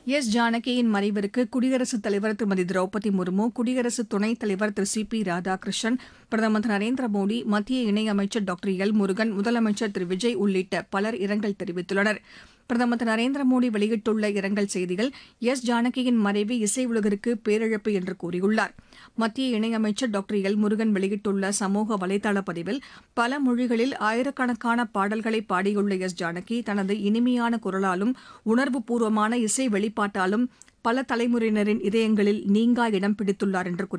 S ஜானகியின் மறைவிற்கு குடியரசுத் தலைவர் திருமதி திரௌபதி முர்மு குடியரசு துணைத் தலைவர் திரு சி பி ராதாகிருஷ்ணன் பிரதமர் திரு நரேந்திர மோடி மத்திய இணையமைச்சர் டாக்டர் எல் முருகன் முதலமைச்சர் திரு விஜய் உள்ளிட்ட பலர் இரங்கல் தெரிவித்துள்ளனர் பிரதமர் திரு நரேந்திர மோடி வெளியிட்டுள்ள இரங்கல் செய்தியில் எஸ் ஜானகியின் மறைவு இசை உலகிற்கு பேரிழப்பு என்று கூறியுள்ளார் மத்திய இணையமைச்சர் டாக்டர் எல் முருகன் வெளியிட்டுள்ள சமூக வலைதள பதிவில் பல மொழிகளில் ஆயிரக்கணக்கான பாடல்களை பாடியுள்ள எஸ் ஜானகி தனது இனிமையான குரலாலும் உணர்வுபூர்வமான இசை வெளிப்பாட்டாலும் பல தலைமுறையினரின் இதயங்களில் நீங்கா இடம் பிடித்துள்ளார் என்று